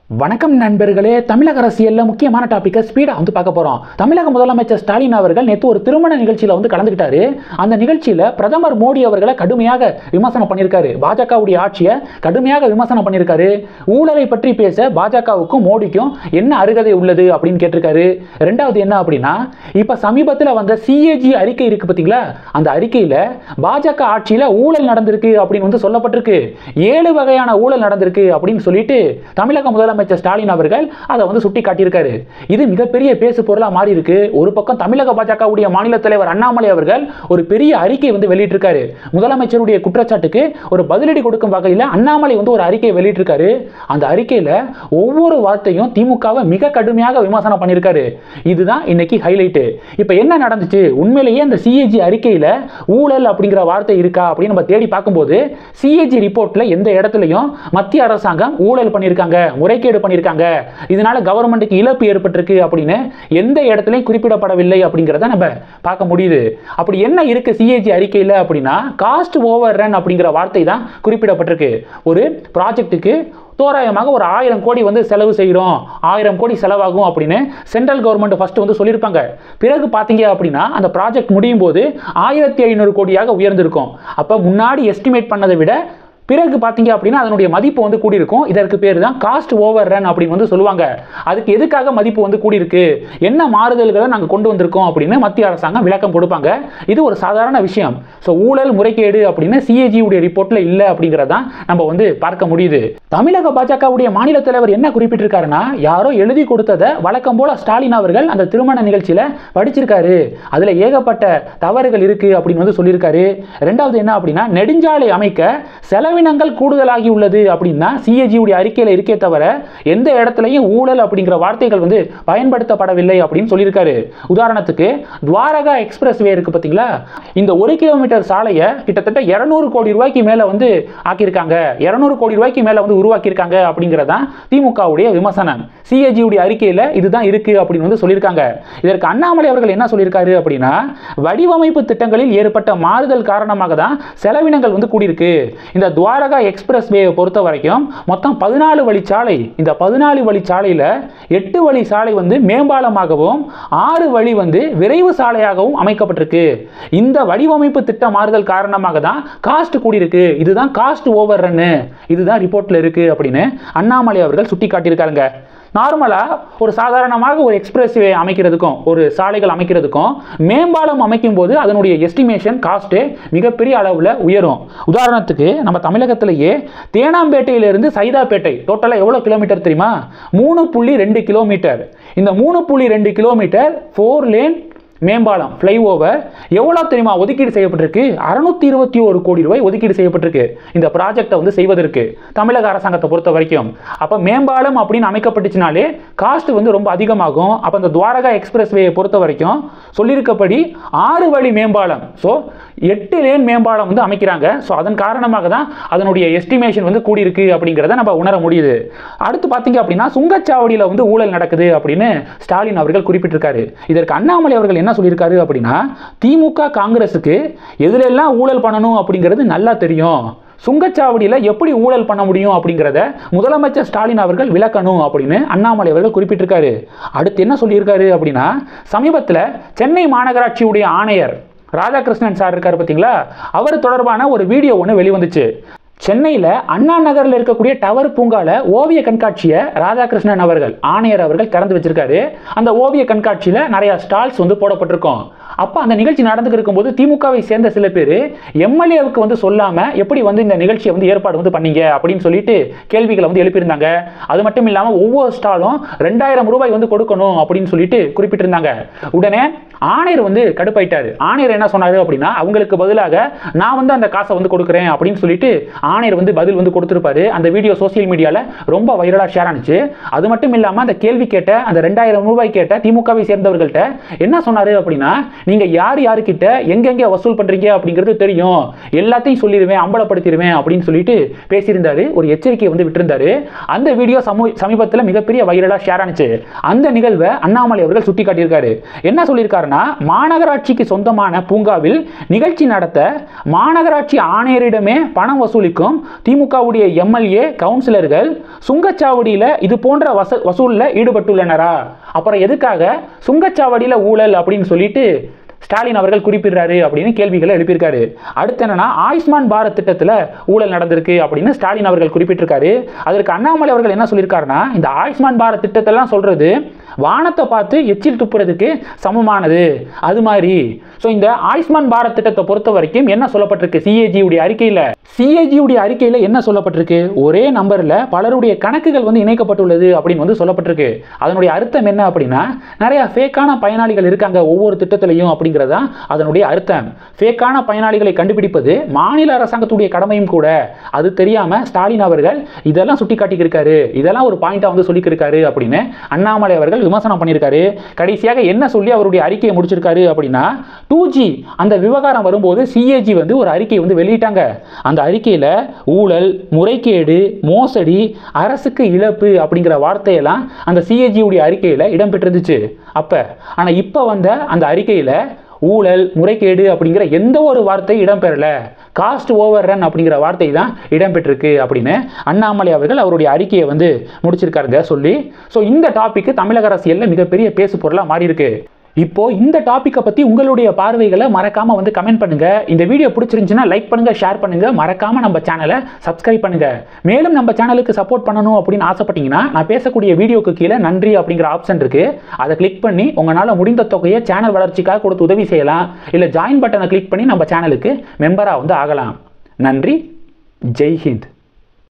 வணக்கம் நண்பர்களே தமிழக அரசியல்ல முக்கியமான டாபிக்கை ஸ்பீடா வந்து பார்க்க போறோம் தமிழக முதலமைச்சர் ஸ்டாலின் அவர்கள் நேற்று ஒரு திருமண நிகழ்ச்சியில வந்து கலந்துக்கிட்டாரு அந்த நிகழ்ச்சியில பிரதமர் மோடி அவர்களை கடுமையாக விமர்சனம் பண்ணியிருக்காரு பாஜகவுடைய ஆட்சியை கடுமையாக விமர்சனம் பண்ணியிருக்காரு ஊழலை பற்றி பேச பாஜகவுக்கும் மோடிக்கும் என்ன அருகதை உள்ளது அப்படின்னு கேட்டிருக்காரு ரெண்டாவது என்ன அப்படின்னா இப்ப சமீபத்தில் வந்த சிஏஜி அறிக்கை இருக்கு பார்த்தீங்களா அந்த அறிக்கையில பாஜக ஆட்சியில ஊழல் நடந்திருக்கு அப்படின்னு வந்து சொல்லப்பட்டிருக்கு ஏழு வகையான ஊழல் நடந்திருக்கு அப்படின்னு சொல்லிட்டு தமிழக முதலமைச்சர் ஸ்டாலின் அவர்கள் அதை வந்து சுட்டி காட்டியிருக்காரு இது மிகப்பெரிய பேசு பொருளா மாறி இருக்கு ஒரு பக்கம் தமிழக பாஜகவுடைய மாநில தலைவர் அண்ணாமலை அவர்கள் ஒரு பெரிய அறிக்கை வந்து வெளியிட்டிருக்காரு முதலமைச்சருடைய குற்றச்சாட்டுக்கு ஒரு பதிலடி கொடுக்கும் வகையில் அண்ணாமலை வந்து ஒரு அறிக்கையை வெளியிட்டிருக்காரு அந்த அறிக்கையில ஒவ்வொரு வார்த்தையும் திமுகவை மிக கடுமையாக விமர்சனம் பண்ணியிருக்காரு இதுதான் இன்னைக்கு ஹைலைட்டு இப்போ என்ன நடந்துச்சு உண்மையிலேயே அந்த சிஏஜி அறிக்கையில ஊழல் அப்படிங்கிற வார்த்தை இருக்கா அப்படின்னு நம்ம தேடி பார்க்கும்போது சிஏஜி ரிப்போர்ட்ல எந்த இடத்துலையும் மத்திய அரசாங்கம் ஊழல் பண்ணியிருக்காங்க முறைகேடு பண்ணியிருக்காங்க இதனால கவர்மெண்ட்டுக்கு இழப்பு ஏற்பட்டிருக்கு அப்படின்னு எந்த இடத்துலையும் குறிப்பிடப்படவில்லை அப்படிங்கிறத நம்ம பார்க்க முடியுது அப்படி என்ன இருக்கு சிஏஜி அறிக்கையில் அப்படின்னா காஸ்ட் ஓவர் ரன் அப்படிங்கிற வார்த்தை தான் குறிப்பிடப்பட்டிருக்கு ஒரு ப்ராஜெக்ட்டுக்கு தோராயமாக ஒரு ஆயிரம் கோடி வந்து செலவு செய்கிறோம் ஆயிரம் கோடி செலவாகும் அப்படின்னு சென்ட்ரல் கவர்மெண்ட் ஃபர்ஸ்ட் வந்து சொல்லியிருப்பாங்க பிறகு பார்த்தீங்க அப்படின்னா அந்த ப்ராஜெக்ட் முடியும் போது ஆயிரத்தி ஐநூறு கோடியாக உயர்ந்திருக்கும் அப்போ முன்னாடி எஸ்டிமேட் பண்ணதை விட பிறகு பார்த்தீங்க அப்படின்னா அதனுடைய மதிப்பு வந்து கூடியிருக்கும் இதற்கு பேர் தான் காஸ்ட் ஓவர் ரன் அப்படின்னு வந்து சொல்லுவாங்க அதுக்கு எதுக்காக மதிப்பு வந்து கூடியிருக்கு என்ன மாறுதல்களை நாங்கள் கொண்டு வந்திருக்கோம் அப்படின்னு மத்திய அரசாங்கம் விளக்கம் கொடுப்பாங்க இது ஒரு சாதாரண விஷயம் ஸோ ஊழல் முறைகேடு அப்படின்னு சிஏஜி உடைய ரிப்போர்ட்ல இல்லை அப்படிங்கிறதான் நம்ம வந்து பார்க்க முடியுது தமிழக பாஜகவுடைய மாநில தலைவர் என்ன குறிப்பிட்டிருக்காருன்னா யாரோ எழுதி கொடுத்ததை வழக்கம் போல ஸ்டாலின் அவர்கள் அந்த திருமண நிகழ்ச்சியில படிச்சிருக்காரு அதுல ஏகப்பட்ட தவறுகள் இருக்கு அப்படின்னு வந்து சொல்லியிருக்காரு ரெண்டாவது என்ன அப்படின்னா நெடுஞ்சாலை அமைக்க செலவினங்கள் கூடுதலாகி உள்ளது அப்படின்னா சிஏஜி உடைய அறிக்கையில இருக்கே தவிர எந்த இடத்துலையும் ஊழல் அப்படிங்கிற வார்த்தைகள் வந்து பயன்படுத்தப்படவில்லை அப்படின்னு சொல்லியிருக்காரு உதாரணத்துக்கு துவாரகா எக்ஸ்பிரஸ் வே இருக்கு பார்த்தீங்களா இந்த ஒரு கிலோமீட்டர் சாலையை கிட்டத்தட்ட இருநூறு கோடி ரூபாய்க்கு மேல வந்து ஆக்கியிருக்காங்க இருநூறு கோடி ரூபாய்க்கு மேல வந்து உருவாக்கியிருக்காங்க அப்படிங்கிறதான் திமுகவுடைய விமர்சனம் சிஏஜி உடைய அறிக்கையில இதுதான் இருக்கு அப்படின்னு வந்து சொல்லியிருக்காங்க இதற்கு அண்ணாமலை அவர்கள் என்ன சொல்லியிருக்காரு அப்படின்னா வடிவமைப்பு திட்டங்களில் ஏற்பட்ட மாறுதல் காரணமாக தான் செலவினங்கள் வந்து கூடியிருக்கு இந்த துவாரகா எக்ஸ்பிரஸ் வேயை பொறுத்த வரைக்கும் மொத்தம் பதினாலு வழி சாலை இந்த பதினாலு வழி சாலையில் எட்டு வழி சாலை வந்து மேம்பாலமாகவும் ஆறு வழி வந்து விரைவு சாலையாகவும் அமைக்கப்பட்டிருக்கு இந்த வடிவமைப்பு திட்ட மாறுதல் காரணமாக தான் காஸ்ட் கூடியிருக்கு இதுதான் காஸ்ட் ஓவர் ரன்னு இதுதான் ரிப்போர்ட்ல இருக்கு அப்படின்னு அண்ணாமலை அவர்கள் சுட்டி காட்டியிருக்காருங்க நார்மலாக ஒரு சாதாரணமாக ஒரு எக்ஸ்பிரஸ் வே அமைக்கிறதுக்கும் ஒரு சாலைகள் அமைக்கிறதுக்கும் மேம்பாலம் அமைக்கும் போது அதனுடைய எஸ்டிமேஷன் காஸ்ட்டு மிகப்பெரிய அளவில் உயரும் உதாரணத்துக்கு நம்ம தமிழகத்திலேயே தேனாம்பேட்டையிலிருந்து சைதாப்பேட்டை டோட்டலாக எவ்வளோ கிலோமீட்டர் தெரியுமா மூணு புள்ளி ரெண்டு கிலோமீட்டர் இந்த மூணு புள்ளி ரெண்டு கிலோமீட்டர் ஃபோர் லேன் மேம்பாலம் ஃப்ளைஓவர் எவ்வளோ தெரியுமா ஒதுக்கீடு செய்யப்பட்டிருக்கு அறுநூத்தி இருபத்தி ஒரு கோடி ரூபாய் ஒதுக்கீடு செய்யப்பட்டிருக்கு இந்த ப்ராஜெக்டை வந்து செய்வதற்கு தமிழக அரசாங்கத்தை பொறுத்த வரைக்கும் அப்போ மேம்பாலம் அப்படின்னு அமைக்கப்பட்டுச்சுனாலே காஸ்ட் வந்து ரொம்ப அதிகமாகும் அப்போ இந்த துவாரகா எக்ஸ்பிரஸ் வேயை பொறுத்த வரைக்கும் சொல்லியிருக்கப்படி ஆறு வழி மேம்பாலம் ஸோ எட்டு லேன் மேம்பாலம் வந்து அமைக்கிறாங்க ஸோ அதன் காரணமாக தான் அதனுடைய எஸ்டிமேஷன் வந்து கூடியிருக்கு அப்படிங்கிறத நம்ம உணர முடியுது அடுத்து பார்த்தீங்க அப்படின்னா சுங்கச்சாவடியில் வந்து ஊழல் நடக்குது அப்படின்னு ஸ்டாலின் அவர்கள் குறிப்பிட்டிருக்காரு இதற்கு அண்ணாமலை அவர்கள் என்ன சொல்லியிருக்காரு அப்படின்னா திமுக காங்கிரஸுக்கு எதுலெல்லாம் ஊழல் பண்ணணும் அப்படிங்கிறது நல்லா தெரியும் சுங்கச்சாவடியில் எப்படி ஊழல் பண்ண முடியும் அப்படிங்கிறத முதலமைச்சர் ஸ்டாலின் அவர்கள் விளக்கணும் அப்படின்னு அண்ணாமலை அவர்கள் குறிப்பிட்டிருக்காரு அடுத்து என்ன சொல்லியிருக்காரு அப்படின்னா சமீபத்தில் சென்னை மாநகராட்சியுடைய ஆணையர் ராதாகிருஷ்ணன் சார் இருக்கார் பார்த்தீங்களா அவர் தொடர்பான ஒரு வீடியோ ஒன்று வெளிவந்துச்சு சென்னையில் அண்ணா நகரில் இருக்கக்கூடிய டவர் பூங்கால ஓவிய கண்காட்சியை ராதாகிருஷ்ணன் அவர்கள் ஆணையர் அவர்கள் திறந்து வச்சிருக்காரு அந்த ஓவிய கண்காட்சியில் நிறைய ஸ்டால்ஸ் வந்து போடப்பட்டிருக்கும் அப்போ அந்த நிகழ்ச்சி நடந்துட்டு இருக்கும்போது திமுகவை சேர்ந்த சில பேர் எம்எல்ஏவுக்கு வந்து சொல்லாமல் எப்படி வந்து இந்த நிகழ்ச்சியை வந்து ஏற்பாடு வந்து பண்ணீங்க அப்படின்னு சொல்லிட்டு கேள்விகளை வந்து எழுப்பியிருந்தாங்க அது மட்டும் இல்லாமல் ஒவ்வொரு ஸ்டாலும் ரெண்டாயிரம் ரூபாய் வந்து கொடுக்கணும் அப்படின்னு சொல்லிட்டு குறிப்பிட்டிருந்தாங்க உடனே ஆணையர் வந்து கடுப்பாயிட்டாரு ஆணையர் என்ன சொன்னாரு அப்படின்னா அவங்களுக்கு பதிலாக நான் வந்து அந்த காசை வந்து கொடுக்குறேன் அப்படின்னு சொல்லிட்டு ஆணையர் வந்து பதில் வந்து கொடுத்துருப்பாரு அந்த வீடியோ சோசியல் மீடியாவில் ரொம்ப வைரலாக ஷேர் ஆனிச்சு அது மட்டும் இல்லாமல் அந்த கேள்வி கேட்ட அந்த ரெண்டாயிரம் ரூபாய் கேட்ட திமுகவை சேர்ந்தவர்கள்ட்ட என்ன சொன்னாரு அப்படின்னா நீங்கள் யார் யாருக்கிட்ட எங்கெங்கே வசூல் பண்ணுறீங்க அப்படிங்கிறது தெரியும் எல்லாத்தையும் சொல்லிடுவேன் அம்பலப்படுத்திடுவேன் அப்படின்னு சொல்லிட்டு பேசியிருந்தாரு ஒரு எச்சரிக்கையை வந்து விட்டிருந்தாரு அந்த வீடியோ சமூ சமீபத்தில் மிகப்பெரிய வைரலாக ஷேர் ஆனிச்சு அந்த நிகழ்வை அண்ணாமலை அவர்கள் சுட்டி காட்டியிருக்காரு என்ன சொல்லியிருக்காருன்னா மாநகராட்சிக்கு சொந்தமான பூங்காவில் நிகழ்ச்சி நடத்த மாநகராட்சி ஆணையரிடமே பணம் வசூலிக்கும் திமுகவுடைய எம்எல்ஏ கவுன்சிலர்கள் சுங்கச்சாவடியில் இது போன்ற வச வசூலில் ஈடுபட்டுள்ளனரா அப்புறம் எதுக்காக சுங்கச்சாவடியில் ஊழல் அப்படின்னு சொல்லிட்டு ஸ்டாலின் அவர்கள் குறிப்பிடுறாரு அப்படின்னு கேள்விகளை எழுப்பியிருக்காரு அடுத்து என்னன்னா ஆயுஷ்மான் பாரத் திட்டத்தில் ஊழல் நடந்திருக்கு அப்படின்னு ஸ்டாலின் அவர்கள் குறிப்பிட்டிருக்காரு அதற்கு அண்ணாமலை அவர்கள் என்ன சொல்லியிருக்காருன்னா இந்த ஆயுஷ்மான் பாரத் திட்டத்தெல்லாம் சொல்றது வானத்தை பார்த்து எச்சில் துப்புறதுக்கு சமமானது அது மாதிரி ஸோ இந்த ஆயுஷ்மான் பாரத் திட்டத்தை பொறுத்த வரைக்கும் என்ன சொல்லப்பட்டிருக்கு சிஏஜி உடைய அறிக்கையில் சிஏஜி உடைய அறிக்கையில் என்ன சொல்லப்பட்டிருக்கு ஒரே நம்பரில் பலருடைய கணக்குகள் வந்து இணைக்கப்பட்டுள்ளது அப்படின்னு வந்து சொல்லப்பட்டிருக்கு அதனுடைய அர்த்தம் என்ன அப்படின்னா நிறைய ஃபேக்கான பயனாளிகள் இருக்காங்க ஒவ்வொரு திட்டத்திலையும் அப்படிங்கிறதா அதனுடைய அர்த்தம் ஃபேக்கான பயனாளிகளை கண்டுபிடிப்பது மாநில அரசாங்கத்துடைய கடமையும் கூட அது தெரியாம ஸ்டாலின் அவர்கள் இதெல்லாம் சுட்டி காட்டியிருக்காரு இதெல்லாம் ஒரு பாயிண்டா வந்து சொல்லிக்கிருக்காரு அப்படின்னு அண்ணாமலை அவர்கள் விமர்சனம் பண்ணியிருக்காரு கடைசியாக என்ன சொல்லி அவருடைய அறிக்கையை முடிச்சிருக்காரு அப்படின்னா டூ ஜி அந்த விவகாரம் வரும்போது சிஏஜி வந்து ஒரு அறிக்கையை வந்து வெளியிட்டாங்க அந்த அறிக்கையில் ஊழல் முறைகேடு மோசடி அரசுக்கு இழப்பு அப்படிங்கிற வார்த்தையெல்லாம் அந்த சிஏஜி உடைய அறிக்கையில் இடம்பெற்றிருந்துச்சு அப்போ ஆனால் இப்போ வந்த அந்த அறிக்கையில் ஊழல் முறைகேடு அப்படிங்கிற எந்த ஒரு வார்த்தையும் இடம்பெறல காஸ்ட் ஓவர் ரன் அப்படிங்கிற வார்த்தை தான் இடம்பெற்றிருக்கு அப்படின்னு அண்ணாமலை அவர்கள் அவருடைய அறிக்கையை வந்து முடிச்சிருக்காருங்க சொல்லி ஸோ இந்த டாபிக் தமிழக அரசியலில் மிகப்பெரிய பேசு பொருளாக மாறி இருக்கு இப்போ இந்த டாப்பிக்கை பற்றி உங்களுடைய பார்வைகளை மறக்காம வந்து கமெண்ட் பண்ணுங்க இந்த வீடியோ பிடிச்சிருந்துச்சுன்னா லைக் பண்ணுங்க ஷேர் பண்ணுங்க மறக்காம நம்ம சேனலை சப்ஸ்கிரைப் பண்ணுங்க மேலும் நம்ம சேனலுக்கு சப்போர்ட் பண்ணணும் அப்படின்னு ஆசைப்பட்டீங்கன்னா நான் பேசக்கூடிய வீடியோக்கு கீழே நன்றி அப்படிங்கிற ஆப்ஷன் இருக்கு அதை கிளிக் பண்ணி உங்களால் முடிந்த தொகையை சேனல் வளர்ச்சிக்காக கொடுத்து உதவி செய்யலாம் இல்லை ஜாயின் பட்டனை கிளிக் பண்ணி நம்ம சேனலுக்கு மெம்பராக வந்து ஆகலாம் நன்றி ஜெய் ஹிந்த்